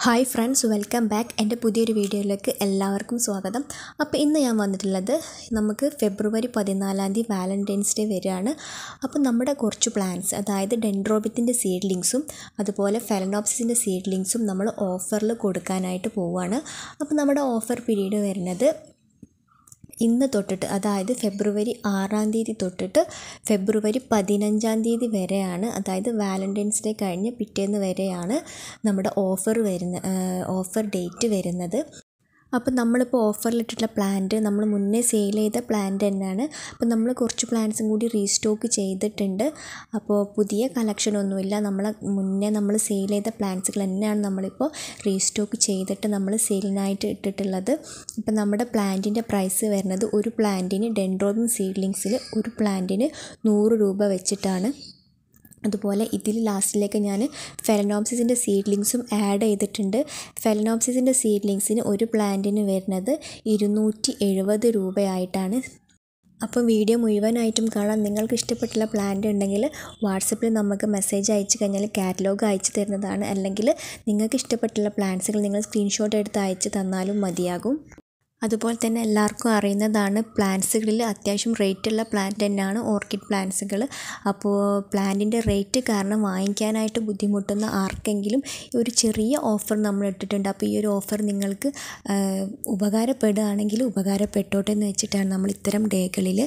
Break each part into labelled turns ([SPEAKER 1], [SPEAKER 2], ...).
[SPEAKER 1] hi friends welcome back എൻ്റെ പുതിയൊരു വീഡിയോയിലേക്ക് എല്ലാവർക്കും സ്വാഗതം അപ്പോൾ ഇന്ന് ഞാൻ വന്നിട്ടുള്ളത് നമുക്ക് ഫെബ്രുവരി പതിനാലാം തീയതി വാലൻറ്റൈൻസ് ഡേ വരികയാണ് അപ്പോൾ നമ്മുടെ കുറച്ച് പ്ലാന്റ്സ് അതായത് ഡെൻഡ്രോബിത്തിൻ്റെ സീഡ്ലിങ്സും അതുപോലെ ഫെലനോപ്സിൻ്റെ സീഡ്ലിങ്സും നമ്മൾ ഓഫറിൽ കൊടുക്കാനായിട്ട് പോവുകയാണ് അപ്പോൾ നമ്മുടെ ഓഫർ പീരീഡ് വരുന്നത് ഇന്ന് തൊട്ടിട്ട് അതായത് ഫെബ്രുവരി ആറാം തീയതി തൊട്ടിട്ട് ഫെബ്രുവരി പതിനഞ്ചാം തീയതി വരെയാണ് അതായത് വാലൻറ്റൈൻസ് ഡേ കഴിഞ്ഞ് പിറ്റേന്ന് വരെയാണ് നമ്മുടെ ഓഫർ വരുന്ന ഓഫർ ഡേറ്റ് വരുന്നത് അപ്പോൾ നമ്മളിപ്പോൾ ഓഫറിലിട്ടിട്ടുള്ള പ്ലാന്റ് നമ്മൾ മുന്നേ സെയിൽ ചെയ്ത പ്ലാന്റ് തന്നെയാണ് അപ്പോൾ നമ്മൾ കുറച്ച് പ്ലാന്റ്സും കൂടി റീസ്റ്റോക്ക് ചെയ്തിട്ടുണ്ട് അപ്പോൾ പുതിയ കളക്ഷനൊന്നുമില്ല നമ്മൾ മുന്നേ നമ്മൾ സെയിൽ ചെയ്ത പ്ലാന്റ്സുകൾ തന്നെയാണ് നമ്മളിപ്പോൾ റീസ്റ്റോക്ക് ചെയ്തിട്ട് നമ്മൾ സെയിലിനായിട്ട് ഇട്ടിട്ടുള്ളത് ഇപ്പോൾ നമ്മുടെ പ്ലാന്റിൻ്റെ പ്രൈസ് വരുന്നത് ഒരു പ്ലാന്റിന് ഡെൻഡ്രോബിൻ സീഡ്ലിങ്സിൽ ഒരു പ്ലാന്റിന് നൂറ് രൂപ വെച്ചിട്ടാണ് അതുപോലെ ഇതിൽ ലാസ്റ്റിലേക്ക് ഞാൻ ഫെലനോപ്സിസിൻ്റെ സീഡ്ലിങ്സും ആഡ് ചെയ്തിട്ടുണ്ട് ഫെലനോപ്സിസിൻ്റെ സീഡ്ലിങ്സിന് ഒരു പ്ലാന്റിന് വരുന്നത് ഇരുന്നൂറ്റി എഴുപത് രൂപയായിട്ടാണ് അപ്പം വീഡിയോ മുഴുവനായിട്ടും കാണാൻ നിങ്ങൾക്ക് ഇഷ്ടപ്പെട്ടുള്ള പ്ലാന്റ് ഉണ്ടെങ്കിൽ വാട്സപ്പിൽ നമുക്ക് മെസ്സേജ് അയച്ചു കഴിഞ്ഞാൽ കാറ്റലോഗ് അയച്ചു തരുന്നതാണ് അല്ലെങ്കിൽ നിങ്ങൾക്ക് ഇഷ്ടപ്പെട്ടുള്ള പ്ലാന്റ്സുകൾ നിങ്ങൾ സ്ക്രീൻഷോട്ട് എടുത്ത് അയച്ചു തന്നാലും മതിയാകും അതുപോലെ തന്നെ എല്ലാവർക്കും അറിയുന്നതാണ് പ്ലാന്റ്സുകളിൽ അത്യാവശ്യം റേറ്റുള്ള പ്ലാന്റ് തന്നെയാണ് ഓർക്കിഡ് പ്ലാന്റ്സുകൾ അപ്പോൾ പ്ലാന്റിൻ്റെ റേറ്റ് കാരണം വാങ്ങിക്കാനായിട്ട് ബുദ്ധിമുട്ടുന്ന ആർക്കെങ്കിലും ഒരു ചെറിയ ഓഫർ നമ്മൾ ഇട്ടിട്ടുണ്ട് അപ്പോൾ ഈ ഒരു ഓഫർ നിങ്ങൾക്ക് ഉപകാരപ്പെടുകയാണെങ്കിൽ ഉപകാരപ്പെട്ടോട്ടെ എന്ന് വെച്ചിട്ടാണ് നമ്മൾ ഇത്തരം ഡേകളിൽ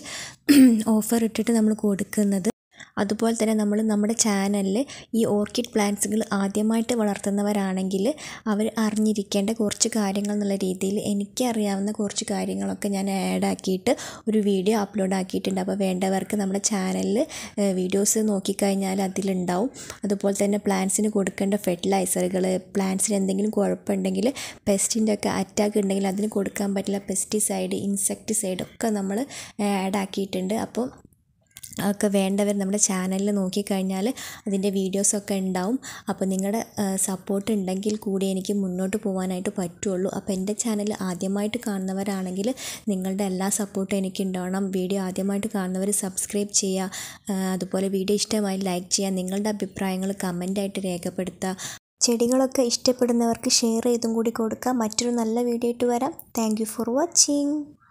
[SPEAKER 1] ഓഫർ ഇട്ടിട്ട് നമ്മൾ കൊടുക്കുന്നത് അതുപോലെ തന്നെ നമ്മൾ നമ്മുടെ ചാനലിൽ ഈ ഓർക്കിഡ് പ്ലാന്റ്സുകൾ ആദ്യമായിട്ട് വളർത്തുന്നവരാണെങ്കിൽ അവർ അറിഞ്ഞിരിക്കേണ്ട കുറച്ച് കാര്യങ്ങൾ എന്നുള്ള രീതിയിൽ എനിക്കറിയാവുന്ന കുറച്ച് കാര്യങ്ങളൊക്കെ ഞാൻ ആഡ് ആക്കിയിട്ട് ഒരു വീഡിയോ അപ്ലോഡ് ആക്കിയിട്ടുണ്ട് അപ്പോൾ വേണ്ടവർക്ക് നമ്മുടെ ചാനലിൽ വീഡിയോസ് നോക്കിക്കഴിഞ്ഞാൽ അതിലുണ്ടാവും അതുപോലെ തന്നെ പ്ലാന്റ്സിന് കൊടുക്കേണ്ട ഫെർട്ടിലൈസറുകൾ പ്ലാന്റ്സിന് എന്തെങ്കിലും കുഴപ്പമുണ്ടെങ്കിൽ പെസ്റ്റിൻ്റെ ഒക്കെ അറ്റാക്ക് ഉണ്ടെങ്കിൽ അതിന് കൊടുക്കാൻ പറ്റില്ല പെസ്റ്റിസൈഡ് ഇൻസെക്ടിസൈഡ് ഒക്കെ നമ്മൾ ആഡ് ആക്കിയിട്ടുണ്ട് അപ്പോൾ ഒക്കെ വേണ്ടവർ നമ്മുടെ ചാനലിൽ നോക്കിക്കഴിഞ്ഞാൽ അതിൻ്റെ വീഡിയോസൊക്കെ ഉണ്ടാവും അപ്പോൾ നിങ്ങളുടെ സപ്പോർട്ട് ഉണ്ടെങ്കിൽ കൂടി എനിക്ക് മുന്നോട്ട് പോകാനായിട്ട് പറ്റുള്ളൂ അപ്പോൾ എൻ്റെ ചാനൽ ആദ്യമായിട്ട് കാണുന്നവരാണെങ്കിൽ നിങ്ങളുടെ എല്ലാ സപ്പോർട്ടും എനിക്ക് ഉണ്ടാവണം വീഡിയോ ആദ്യമായിട്ട് കാണുന്നവർ സബ്സ്ക്രൈബ് ചെയ്യുക അതുപോലെ വീഡിയോ ഇഷ്ടമായി ലൈക്ക് ചെയ്യുക നിങ്ങളുടെ അഭിപ്രായങ്ങൾ കമൻ്റായിട്ട് രേഖപ്പെടുത്തുക ചെടികളൊക്കെ ഇഷ്ടപ്പെടുന്നവർക്ക് ഷെയർ ചെയ്തും കൂടി കൊടുക്കുക മറ്റൊരു നല്ല വീഡിയോ ആയിട്ട് വരാം താങ്ക് ഫോർ വാച്ചിങ്